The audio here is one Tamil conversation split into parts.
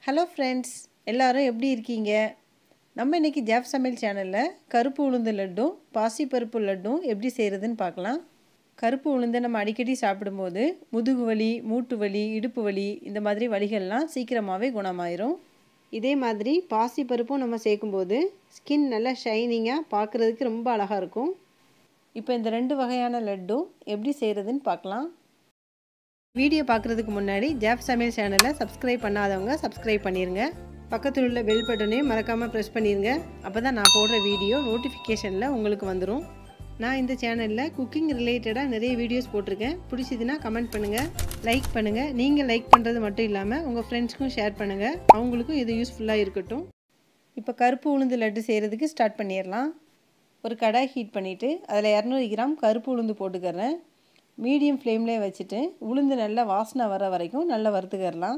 ஹலோ ஃப்ரெண்ட்ஸ் எல்லாரும் எப்படி இருக்கீங்க நம்ம இன்றைக்கி ஜாப் சமையல் சேனலில் கருப்பு உளுந்து லட்டும் பாசிப்பருப்பு லட்டும் எப்படி செய்கிறதுன்னு பார்க்கலாம் கருப்பு உளுந்தை நம்ம அடிக்கடி சாப்பிடும்போது முதுகு வலி மூட்டு வலி இடுப்பு வலி இந்த மாதிரி வலிகள்லாம் சீக்கிரமாகவே குணமாயிரும் இதே மாதிரி பாசி பருப்பும் நம்ம சேர்க்கும்போது ஸ்கின் நல்லா ஷைனிங்காக பார்க்குறதுக்கு ரொம்ப அழகாக இருக்கும் இப்போ இந்த ரெண்டு வகையான லட்டும் எப்படி செய்கிறதுன்னு பார்க்கலாம் வீடியோ பார்க்குறதுக்கு முன்னாடி ஜாப் சமையல் சேனலை சப்ஸ்கிரைப் பண்ணாதவங்க சப்ஸ்கிரைப் பண்ணிடுங்க பக்கத்தில் உள்ள பெல் பட்டனையும் மறக்காமல் ப்ரெஸ் பண்ணிடுங்க அப்போ தான் நான் போடுற வீடியோ நோட்டிஃபிகேஷனில் உங்களுக்கு வந்துடும் நான் இந்த சேனலில் குக்கிங் ரிலேட்டடாக நிறைய வீடியோஸ் போட்டிருக்கேன் பிடிச்சதுன்னா கமெண்ட் பண்ணுங்கள் லைக் பண்ணுங்கள் நீங்கள் லைக் பண்ணுறது மட்டும் இல்லாமல் உங்கள் ஃப்ரெண்ட்ஸ்க்கும் ஷேர் பண்ணுங்கள் அவங்களுக்கும் இது யூஸ்ஃபுல்லாக இருக்கட்டும் இப்போ கருப்பு உளுந்து லட்டு செய்கிறதுக்கு ஸ்டார்ட் பண்ணிடலாம் ஒரு கடாய் ஹீட் பண்ணிவிட்டு அதில் இரநூறு கிராம் கருப்பு உளுந்து போட்டுக்கிறேன் மீடியம் ஃப்ளேம்லேயே வச்சுட்டு உளுந்து நல்லா வாசனை வர வரைக்கும் நல்லா வறுத்துக்கிறலாம்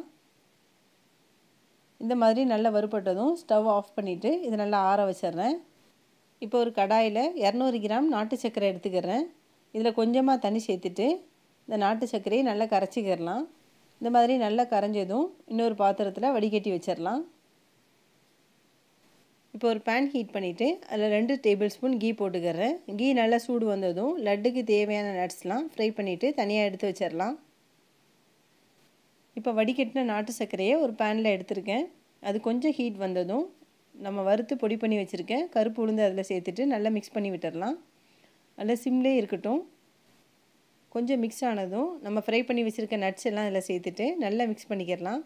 இந்த மாதிரி நல்லா வறுப்பட்டதும் ஸ்டவ் ஆஃப் பண்ணிவிட்டு இதை நல்லா ஆற வச்சிட்றேன் இப்போ ஒரு கடாயில் இரநூறு கிராம் நாட்டு சர்க்கரை எடுத்துக்கிறேன் இதில் கொஞ்சமாக தண்ணி சேர்த்துட்டு இந்த நாட்டு சர்க்கரையை நல்லா கரைச்சிக்கிறலாம் இந்த மாதிரி நல்லா கரைஞ்சதும் இன்னொரு பாத்திரத்தில் வடிகட்டி வச்சிடலாம் இப்போ ஒரு பேன் ஹீட் பண்ணிவிட்டு அதில் ரெண்டு டேபிள் ஸ்பூன் கீ போட்டுக்கிறேன் கீ நல்லா சூடு வந்ததும் லட்டுக்கு தேவையான நட்ஸ்லாம் ஃப்ரை பண்ணிவிட்டு தனியாக எடுத்து வச்சிடலாம் இப்போ வடிகட்டின நாட்டு சர்க்கரையை ஒரு பேனில் எடுத்திருக்கேன் அது கொஞ்சம் ஹீட் வந்ததும் நம்ம வறுத்து பொடி பண்ணி வச்சுருக்கேன் கருப்பு உளுந்து அதில் சேர்த்துட்டு நல்லா மிக்ஸ் பண்ணி விட்டுடலாம் அதில் சிம்லே இருக்கட்டும் கொஞ்சம் மிக்ஸ் ஆனதும் நம்ம ஃப்ரை பண்ணி வச்சுருக்க நட்ஸ் எல்லாம் அதில் சேர்த்துட்டு நல்லா மிக்ஸ் பண்ணிக்கிறலாம்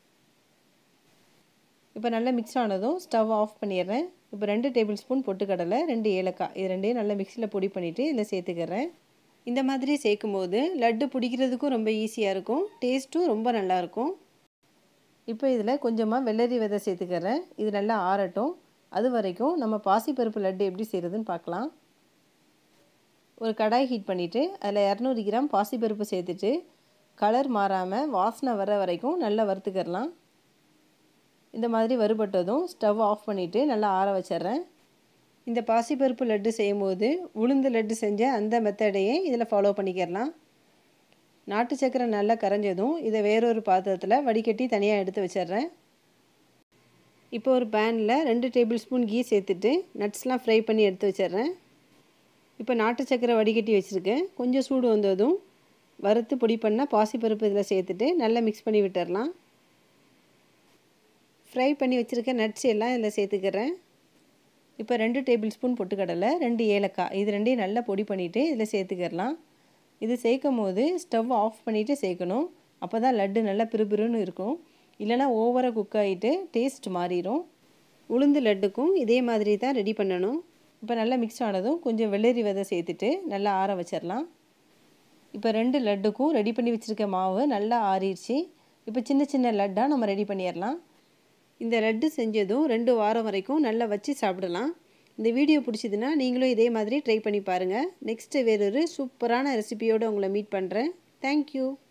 இப்போ நல்லா மிக்ஸ் ஆனதும் ஸ்டவ் ஆஃப் பண்ணிடுறேன் இப்போ ரெண்டு டேபிள் ஸ்பூன் பொட்டுக்கடலை ரெண்டு ஏலக்காய் இது ரெண்டையும் நல்லா மிக்சியில் பொடி பண்ணிவிட்டு இதில் சேர்த்துக்கிறேன் இந்த மாதிரி சேர்க்கும் போது லட்டு பிடிக்கிறதுக்கும் ரொம்ப ஈஸியாக இருக்கும் டேஸ்ட்டும் ரொம்ப நல்லாயிருக்கும் இப்போ இதில் கொஞ்சமாக வெள்ளரி விதை சேர்த்துக்கிறேன் இது நல்லா ஆறட்டும் அது வரைக்கும் நம்ம பாசிப்பருப்பு லட்டு எப்படி செய்கிறதுன்னு பார்க்கலாம் ஒரு கடாய் ஹீட் பண்ணிவிட்டு அதில் இரநூறு கிராம் பாசிப்பருப்பு சேர்த்துட்டு கலர் மாறாமல் வாசனை வர வரைக்கும் நல்லா வறுத்துக்கிறலாம் இந்த மாதிரி வறுபட்டதும் ஸ்டவ் ஆஃப் பண்ணிவிட்டு நல்லா ஆற வச்சிட்றேன் இந்த பாசிப்பருப்பு லட்டு செய்யும்போது உளுந்து லட்டு செஞ்ச அந்த மெத்தடையே இதில் ஃபாலோ பண்ணிக்கிறலாம் நாட்டு சக்கரை நல்லா கரைஞ்சதும் இதை வேறொரு பாத்திரத்தில் வடிகட்டி தனியாக எடுத்து வச்சிட்றேன் இப்போ ஒரு பேனில் ரெண்டு டேபிள் ஸ்பூன் கீ சேர்த்துட்டு நட்ஸ்லாம் ஃப்ரை பண்ணி எடுத்து வச்சிட்றேன் இப்போ நாட்டு சக்கரை வடிகட்டி வச்சுருக்கேன் கொஞ்சம் சூடு வந்ததும் வறுத்து பொடி பண்ண பாசிப்பருப்பு இதில் சேர்த்துட்டு நல்லா மிக்ஸ் பண்ணி விட்டுடலாம் ஃப்ரை பண்ணி வச்சுருக்க நட்ஸ் எல்லாம் இதில் சேர்த்துக்கிறேன் இப்போ ரெண்டு டேபிள் ஸ்பூன் பொட்டுக்கடலை ரெண்டு ஏலக்காய் இது ரெண்டையும் நல்லா பொடி பண்ணிவிட்டு இதில் சேர்த்துக்கிறலாம் இது சேர்க்கும் போது ஸ்டவ் ஆஃப் பண்ணிவிட்டு சேர்க்கணும் அப்போ தான் லட்டு நல்லா பிறுபிறுன்னு இருக்கும் இல்லைனா ஓவராக குக் ஆகிட்டு டேஸ்ட் மாறிடும் உளுந்து லட்டுக்கும் இதே மாதிரி தான் ரெடி பண்ணணும் இப்போ நல்லா மிக்ஸ் ஆனதும் கொஞ்சம் வெள்ளரி விதை சேர்த்துட்டு நல்லா ஆற வச்சிடலாம் இப்போ ரெண்டு லட்டுக்கும் ரெடி பண்ணி வச்சுருக்க மாவு நல்லா ஆறிடுச்சு இப்போ சின்ன சின்ன லட்டாக நம்ம ரெடி பண்ணிடலாம் இந்த லட்டு செஞ்சதும் ரெண்டு வாரம் வரைக்கும் நல்லா வச்சு சாப்பிடலாம் இந்த வீடியோ பிடிச்சதுன்னா நீங்களும் இதே மாதிரி ட்ரை பண்ணி பாருங்கள் நெக்ஸ்ட்டு வேறொரு சூப்பரான ரெசிபியோடு உங்களை மீட் பண்ணுறேன் தேங்க்யூ